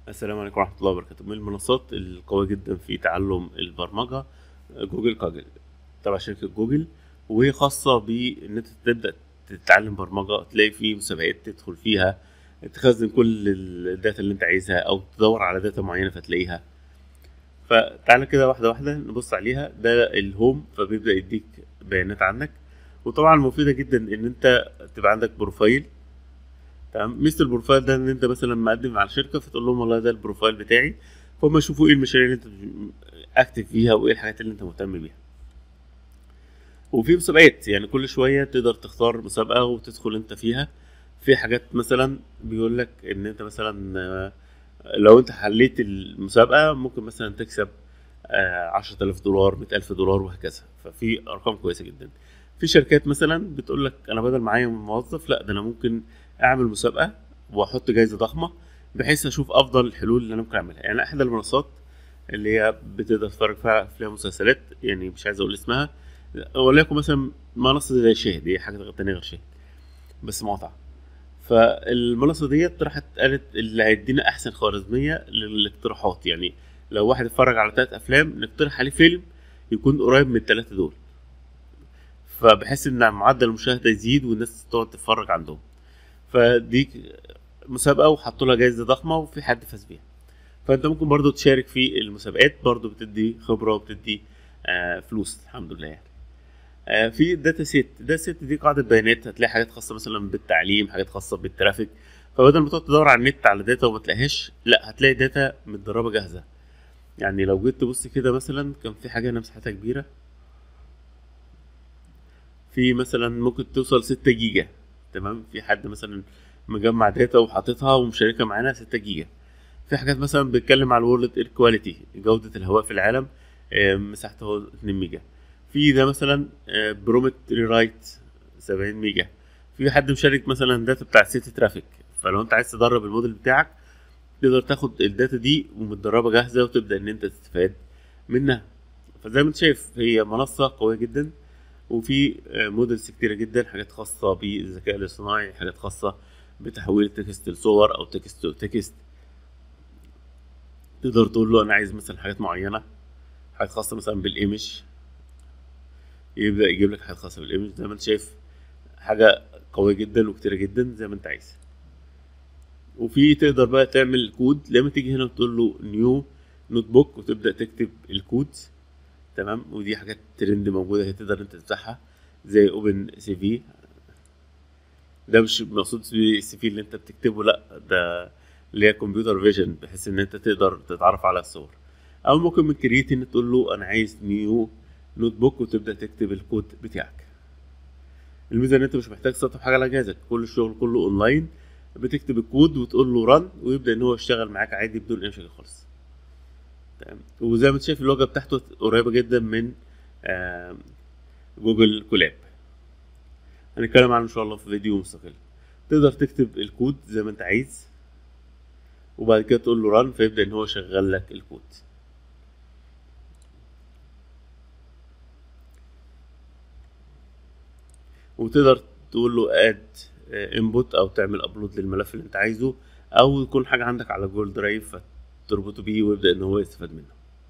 السلام عليكم ورحمة الله وبركاته من المنصات القوية جدا في تعلم البرمجة جوجل كاجل تبع شركة جوجل وهي خاصة بإن أنت تبدأ تتعلم برمجة تلاقي فيه مسابقات تدخل فيها تخزن كل الداتا اللي أنت عايزها أو تدور على داتا معينة فتلاقيها فتعالى كده واحدة واحدة نبص عليها ده الهوم فبيبدأ يديك بيانات عنك وطبعا مفيدة جدا إن أنت تبقى عندك بروفايل تمام ميزه البروفايل ده ان انت مثلا مقدم على شركه فتقول لهم والله ده البروفايل بتاعي فهم يشوفوا ايه المشاريع اللي انت اكتف فيها وايه الحاجات اللي انت مهتم بيها وفي مسابقات يعني كل شويه تقدر تختار مسابقه وتدخل انت فيها في حاجات مثلا بيقول لك ان انت مثلا آه، لو انت حليت المسابقه ممكن مثلا تكسب عشرة آلاف دولار مئة ألف دولار وهكذا ففي أرقام كويسة جدا في شركات مثلا بتقول لك أنا بدل معايا موظف لا ده أنا ممكن اعمل مسابقه واحط جايزه ضخمه بحيث اشوف افضل الحلول اللي انا ممكن اعملها يعني احدى المنصات اللي هي بتقدر تتفرج فيها فيها مسلسلات يعني مش عايز اقول اسمها وليكن مثلا منصه زي شاهد هي حاجه تانية غير شاهد بس مقاطعه فالمنصه ديت راحت قالت اللي هيدينا احسن خوارزميه للاقتراحات يعني لو واحد اتفرج على ثلاث افلام نقترح عليه فيلم يكون قريب من الثلاثه دول فبحيث ان معدل المشاهده يزيد والناس تقعد تتفرج عندهم فدي مسابقه وحطوا لها جائزه ضخمه وفي حد فاز بيها فانت ممكن برضو تشارك في المسابقات برضو بتدي خبره وبتدي آه فلوس الحمد لله يعني آه في الداتا سيت الداتا سيت دي قاعده بيانات هتلاقي حاجات خاصه مثلا بالتعليم حاجات خاصه بالترافيك فبدل ما تقعد تدور على النت على داتا وما تلاقيهاش لا هتلاقي داتا متدربه جاهزه يعني لو جيت تبص كده مثلا كان في حاجه هنا مساحتها كبيره في مثلا ممكن توصل 6 جيجا تمام في حد مثلا مجمع داتا وحاططها ومشاركها معانا 6 جيجا في حاجات مثلا بيتكلم على الورلد اير كواليتي جودة الهواء في العالم مساحته 2 ميجا في ده مثلا برومت ريرايت 70 ميجا في حد مشارك مثلا داتا بتاع سيتي ترافيك فلو انت عايز تدرب الموديل بتاعك تقدر تاخد الداتا دي ومتدربه جاهزه وتبدا ان انت تستفاد منها فزي ما انت شايف هي منصه قويه جدا وفي مودلز كتيرة جدا حاجات خاصة بالذكاء الاصطناعي حاجات خاصة بتحويل التكست لصور أو تكست تو تكست تقدر تقول له أنا عايز مثلا حاجات معينة حاجات خاصة مثلا بالإيمج يبدأ يجيب لك حاجات خاصة بالإيمج زي ما أنت شايف حاجة قوية جدا وكتيرة جدا زي ما أنت عايز وفي تقدر بقى تعمل كود لما تيجي هنا وتقول له نيو نوت بوك وتبدأ تكتب الكود تمام ودي حاجات ترند موجوده هي تقدر انت تفتحها زي اوبن سي في ده مش مقصود السي في اللي انت بتكتبه لا ده اللي هي كمبيوتر فيجن بحيث ان انت تقدر تتعرف على الصور او ممكن من كرييت ان تقول له انا عايز نيو نوت بوك وتبدا تكتب الكود بتاعك الميزه ان انت مش محتاج تسطب حاجه على جهازك كل الشغل كله اونلاين بتكتب الكود وتقول له رن ويبدا ان هو يشتغل معاك عادي بدون اي مشاكل خالص تمام وزي ما انت شايف الواجهه بتاعته قريبه جدا من جوجل كولاب هنتكلم عنه ان شاء الله في فيديو مستقل تقدر تكتب الكود زي ما انت عايز وبعد كده تقول له ران فيبدا ان هو يشغل لك الكود وتقدر تقول له اد انبوت او تعمل ابلود للملف اللي انت عايزه او يكون حاجه عندك على جوجل درايف تربطه بيه ويبدا ان هو يستفاد منه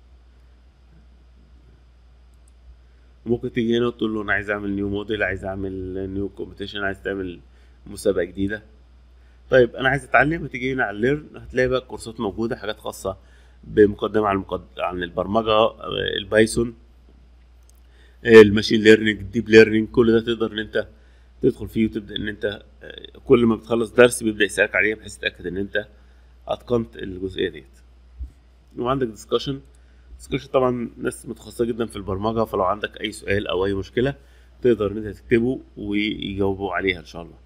ممكن تيجي هنا وتقول له انا عايز اعمل نيو موديل عايز اعمل نيو كومبيتيشن عايز تعمل مسابقه جديده طيب انا عايز اتعلم هتيجي هنا على الليرن هتلاقي بقى كورسات موجوده حاجات خاصه بمقدمه عن المقد... عن البرمجه البايثون الماشين ليرنينج الديب ليرنينج كل ده تقدر ان انت تدخل فيه وتبدا ان انت كل ما بتخلص درس بيبدا يسالك عليه بحيث تتاكد ان انت اتقنت الجزئيه ديت وعندك ديسكشن ديسكشن طبعا ناس متخصصه جدا في البرمجه فلو عندك اي سؤال او اي مشكله تقدر ان انت تكتبه ويجاوبوا عليها ان شاء الله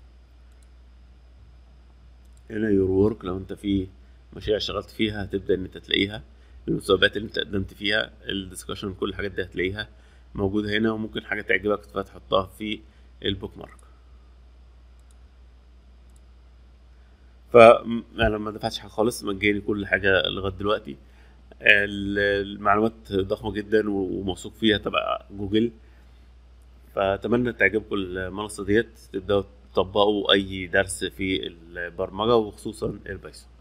هنا يور ورك لو انت في مشاريع اشتغلت فيها هتبدا ان انت تلاقيها المسابقات اللي انت قدمت فيها الديسكشن كل الحاجات دي هتلاقيها موجوده هنا وممكن حاجه تعجبك تحطها في البوك مارك فانا ما دفعتش حاجه خالص مجاني كل حاجه لغايه دلوقتي المعلومات ضخمه جدا وموثوق فيها تبع جوجل فاتمنى تعجبكم المنصه ديت تبداوا تطبقوا اي درس في البرمجه وخصوصا البايثون